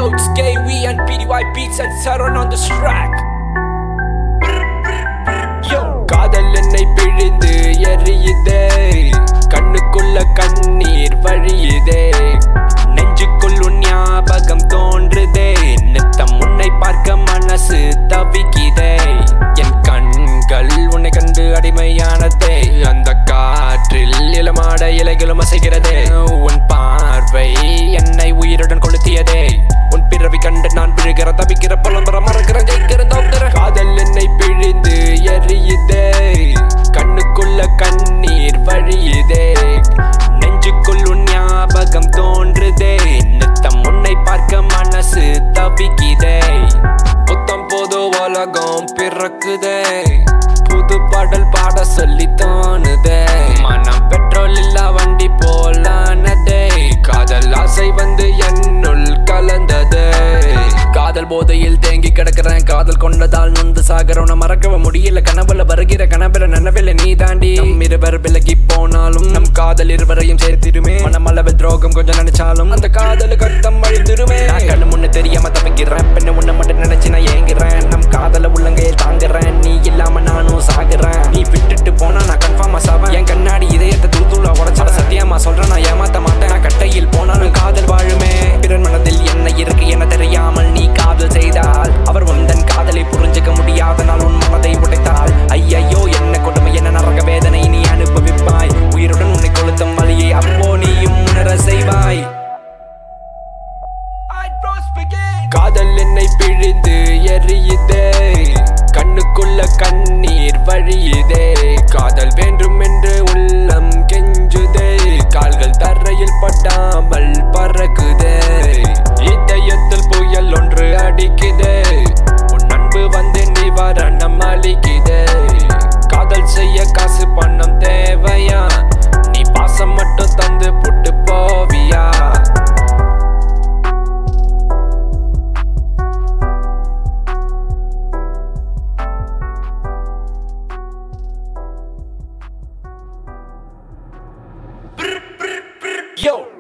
Yo, it's KV and PDY Beats and Saron on this track. Yo, காதல் என்னை பிழிந்து எரியுதே கண்ணுக்குள்ள கண்ணீர் வழியுதே நெஞ்சுக்குள் உன் ஞாபகம் தோன்றுதே நித்தம் உன்னை பார்க்க மனசு தவிக்குதே என் கண்கள் உன்னை கண்டு அடிமையானதே அந்த காற்றில் இளமாட இலைகளும் அசைகிறதே உன் பார்வை என்னை உயிருடன் கொளுத்தியதே உன் பிறவி கண்டு நான் விழுகிற தவிக்கிற புலம்புற மறக்கிற ஜெயிக்கிற தோக்கிற காதல் என்னை பிழிந்து எரியுதே கண்ணுக்குள்ள கண்ணீர் வழியுதே நெஞ்சுக்குள் உன் ஞாபகம் தோன்றுதே நித்தம் உன்னை பார்க்க மனசு தவிக்குதே புத்தம் புது உலகம் பிறக்குதே புது பாடல் பாட சொல்லி தோணுதே மனம் பெட்ரோல் இல்ல வண்டி போலானதே காதல் ஆசை வந்து என்னுள் கலந்ததே காதல் போதையில் தேங்கி கிடக்கிறேன் காதல் கொண்டதால் நொந்து சாகரம் நான் மறக்கவே முடியல கனவுல வருகிற கனவுல நனவில நீ தாண்டி நம் இருவர் விலகி போனாலும் நம் காதல் இருவரையும் சேர்த்திருமே மனமளவில் துரோகம் கொஞ்சம் நினைச்சாலும் அந்த காதலுக்கு அர்த்தம் வழிந்திருமே நான் கண்ணு முன்ன தெரியாம தப்பிக்கிறேன் பெண்ணு உன்னை மட்டும் நினைச்சு நான் ஏங்குறேன் நம் காதல உள்ளங்கையில் தாங்குறேன் நீ இல்லாம நானும் சாகுறேன் நீ விட்டுட்டு போனா நான் கன்ஃபார்மா சாவேன் என் கண்ணாடி இதயத்தை துரு துளா உடச்சா சத்தியமா சொல்றேன் நான் ஏமாத்த மாட்டேன் நான் கட்டையில் போனாலும் காதல் வாழுமே பிறன் மனதில் என்ன இருக்கு என தெரியாமல் நீ காதல் செய்தால் அவர் உந்தன் காதலை புரிஞ்சுக்க முடியாத நாள் உன் மனதை உடைத்தாள் ஐயையோ என்ன கொடுமை என்ன நரக வேதனை நீ அனுபவிப்பாய் உயிருடன் உன்னை கொளுத்தும் வழியை அப்போ நீயும் உணர செய்வாய் காதல் என்னை பிழிந்து எரியுதே கண்ணுக்குள்ள கண்ணீர் வழியுதே காதல் வேண்டும் என்று உள்ளம் கெஞ்சுதே கால்கள் தரையில் பட்டாமல் பறக்குதே இதயத்தில் புயல் ஒன்று அடிக்குதே உன் அன்பு வந்து நிவாரணம் அளிக்குதே காதல் செய்ய காசு பணம் தேவையா நீ பாசம் மட்டும் தந்து புட்டு போவியா Yo,